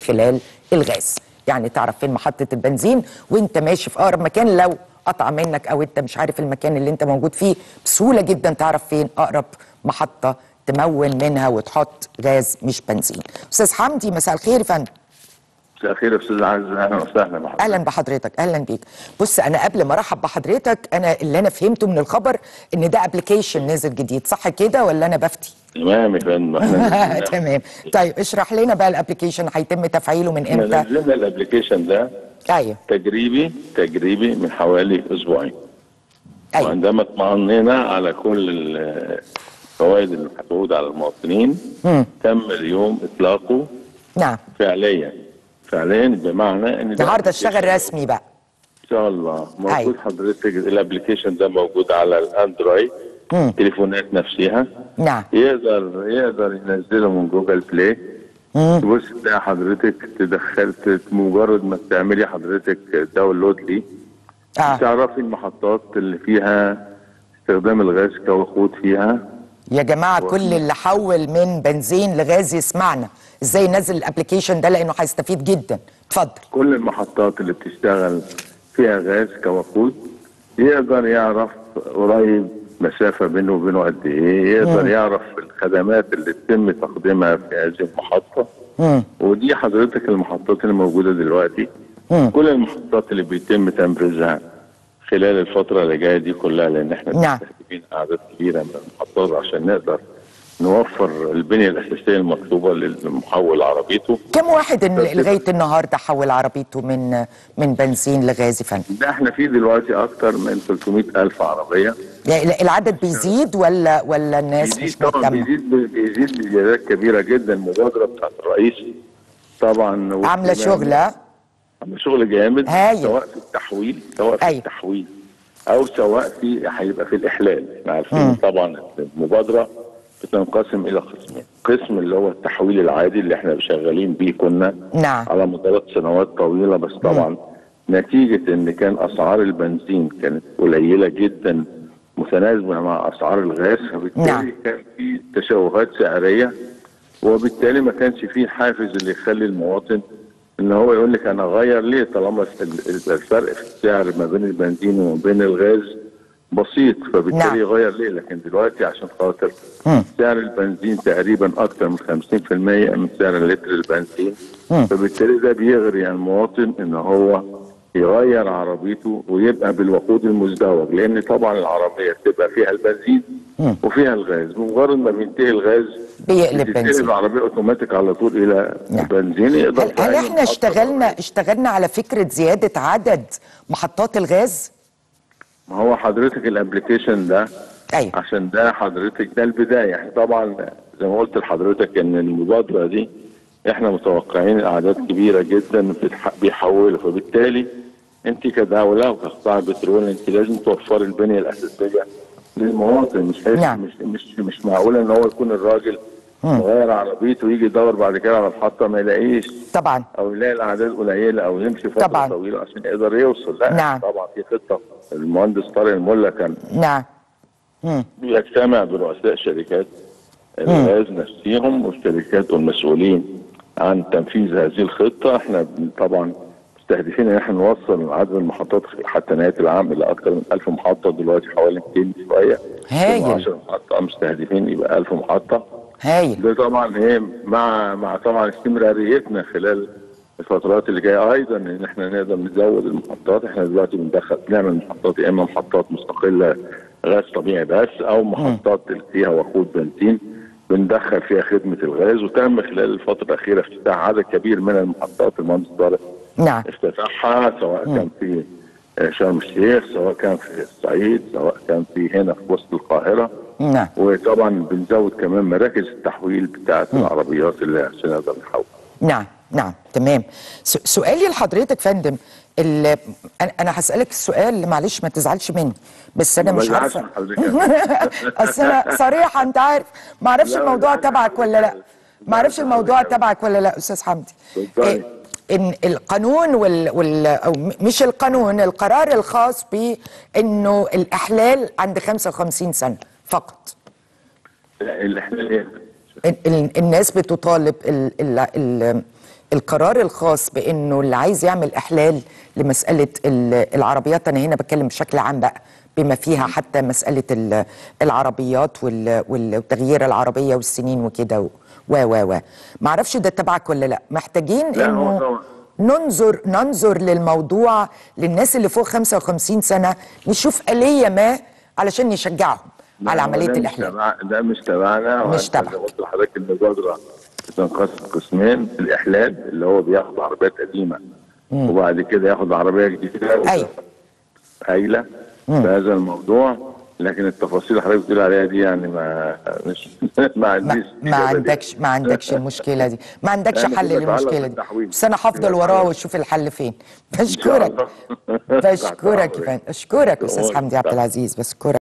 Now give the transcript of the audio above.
خلال الغاز يعني تعرف فين محطه البنزين وانت ماشي في اقرب مكان لو قطع منك او انت مش عارف المكان اللي انت موجود فيه بسهوله جدا تعرف فين اقرب محطه تمون منها وتحط غاز مش بنزين استاذ حمدي مساء الخير يا فندم مساء الخير يا استاذ عز اهلا وسهلا بحضرتك اهلا بحضرتك اهلا بيك بص انا قبل ما ارحب بحضرتك انا اللي انا فهمته من الخبر ان ده ابلكيشن نزل جديد صح كده ولا انا بفتي تمام يا فندم احنا تمام طيب اشرح لنا بقى الابلكيشن هيتم تفعيله من احنا امتى نزلنا الابلكيشن ده ايوه تجريبي تجريبي من حوالي اسبوعين ايوه وعندما اطمأنينا على كل ال- الفوائد اللي هتعود على المواطنين تم اليوم اطلاقه نعم فعليا فعليا بمعنى ان ده النهارده اشتغل رسمي بقى ان شاء الله موجود أيوة. حضرتك الابلكيشن ده موجود على الاندرويد التليفونات نفسها نعم يقدر يقدر ينزله من جوجل بلاي تبص تلاقي حضرتك تدخلت مجرد ما تعملي حضرتك داونلود ليه اه تعرفي المحطات اللي فيها استخدام الغاز كوقود فيها يا جماعه كل اللي حول من بنزين لغاز يسمعنا ازاي ينزل الابلكيشن ده لانه هيستفيد جدا اتفضل كل المحطات اللي بتشتغل فيها غاز كوقود يقدر يعرف قريب مسافة بينه وبينه قد ايه يقدر يعرف الخدمات اللي تتم تقديمها في هذه المحطة ودي حضرتك المحطات اللي موجودة دلوقتي كل المحطات اللي بيتم تنفيذها خلال الفترة اللي جاية دي كلها لأن احنا نعم. مستهدفين أعداد كبيرة من المحطات عشان نقدر نوفر البنية الأساسية المطلوبة للمحول عربيته كم واحد إن- لغايه النهارده حول عربيته من من بنزين لغاز يا فندم ده احنا فيه دلوقتي اكتر من 300 الف عربيه يعني العدد بيزيد ولا ولا الناس بيزيد مش طبعا مهتمه بيزيد بيزيد بزيادات كبيره جدا المبادره بتاعت الرئيس طبعا عامله شغل ها؟ عامله شغل جامد هايل. سواء في التحويل سواء في أيوة. التحويل او سواء في هيبقى في الاحلال احنا عارفين طبعا المبادره بتنقسم الى قسمين قسم اللي هو التحويل العادي اللي احنا شغالين بيه كنا نعم. على مدار سنوات طويله بس طبعا نتيجه ان كان اسعار البنزين كانت قليله جدا متناسبه مع اسعار الغاز فبالتالي نعم. كان في تشوهات سعريه وبالتالي ما كانش فيه حافز اللي يخلي المواطن ان هو يقول لك انا اغير ليه طالما ال- الفرق في السعر ما بين البنزين وما بين الغاز بسيط فبالتالي نعم. يغير ليه لكن دلوقتي عشان خاطر سعر البنزين تقريبا اكتر من 50% من سعر لتر البنزين فبالتالي ده بيغري المواطن ان هو يغير عربيته ويبقى بالوقود المزدوج لان طبعا العربيه بتبقى فيها البنزين وفيها الغاز بمجرد ما بينتهي الغاز بيقلب بتتقلب بنزين. العربيه اوتوماتيك على طول الى نعم. بنزين يقدر هل, في هل أي احنا محطة اشتغلنا اشتغلنا على فكره زياده عدد محطات الغاز ما هو حضرتك الابلكيشن ده ايوه عشان ده حضرتك ده البدايه احنا طبعا زي ما قلت لحضرتك ان المبادره دي احنا متوقعين اعداد كبيره جدا بتح- بيحولوا فبالتالي انت كدوله وكقطاع بترول انت لازم توفري البنيه الاساسيه للمواطن مش هيك- نعم. مش مش مش معقول ان هو يكون الراجل مغير عربيته ويجي يدور بعد كده على محطه ما يلاقيش طبعا او يلاقي الاعداد قليله او يمشي فتره طبعاً. طويله عشان يقدر يوصل لا نعم. طبعا في خطه المهندس طارق الملا كان نعم بيجتمع برؤساء شركات الغاز نفسهم والشركات والمسؤولين عن تنفيذ هذه الخطه احنا بن- طبعا مستهدفين ان احنا نوصل عدد المحطات حتى نهايه العام الى اكثر من 1000 محطه دلوقتي حوالي 200 شويه هايل. 10 محطه مستهدفين يبقى 1000 محطه هايل ده طبعا ايه مع مع طبعا استمراريتنا خلال الفترات اللي جايه ايضا ان احنا نقدر نزود المحطات احنا دلوقتي بندخل بنعمل محطات يا اما محطات مستقله غاز طبيعي بس او محطات اللي فيها وقود بنزين بندخل فيها خدمه الغاز وتم خلال الفتره الاخيره افتتاح عدد كبير من المحطات المهندس طارق نعم افتتاحها سواء كان في آه، شرم الشيخ سواء كان في الصعيد سواء كان في هنا في وسط القاهره نعم وطبعا بنزود كمان مراكز التحويل بتاعت العربيات اللي عشان نقدر نحول نعم نعم تمام س- سؤالي لحضرتك فندم ال- انا أنا هسالك السؤال معلش ما تزعلش مني بس انا ما مش بزعلش عارفه من حضرتك. اصل انا صريحه انت عارف ما اعرفش لا، الموضوع لا، تبعك ولا لا ما اعرفش الموضوع تبعك ولا لا استاذ حمدي اتفضلي. إيه، ان القانون وال, وال أو م- مش القانون القرار الخاص بانه الاحلال عند 55 سنه فقط لا، اللي احنا ايه ال- ال- الناس بتطالب ال ال ال القرار الخاص بانه اللي عايز يعمل احلال لمساله ال- العربيات انا هنا بتكلم بشكل عام بقى بما فيها حتى مساله ال- العربيات وال- وال- وتغيير العربيه والسنين وكده و و و و ما اعرفش ده تبعك ولا لا محتاجين لا، هو انه طبعا. ننظر ننظر للموضوع للناس اللي فوق 55 سنه نشوف آلية ما علشان نشجعهم على لا، هو عمليه ده مش الإحلال تبع- ده مش تبعنا مش وأنا تبعك. زي ما قلت لحضرتك المبادره بتنقسم قسمين الاحلال اللي هو بياخد عربيات قديمه وبعد كده ياخد عربيه جديده أيوة. هايله بهذا الموضوع لكن التفاصيل اللي حضرتك بتقول عليها دي يعني ما مش ما ما, عنديش ما إجابة دي. عندكش ما عندكش المشكله دي ما عندكش لأن حل فيما يتعلق للمشكله دي بالتحويل. بس انا هفضل فيما وراه يتعلق- واشوف الحل فين إن شاء بشكرك الله. بشكرك يا تحت أمرك. فندم اشكرك استاذ أمورك حمدي عبد تحت. العزيز بشكرك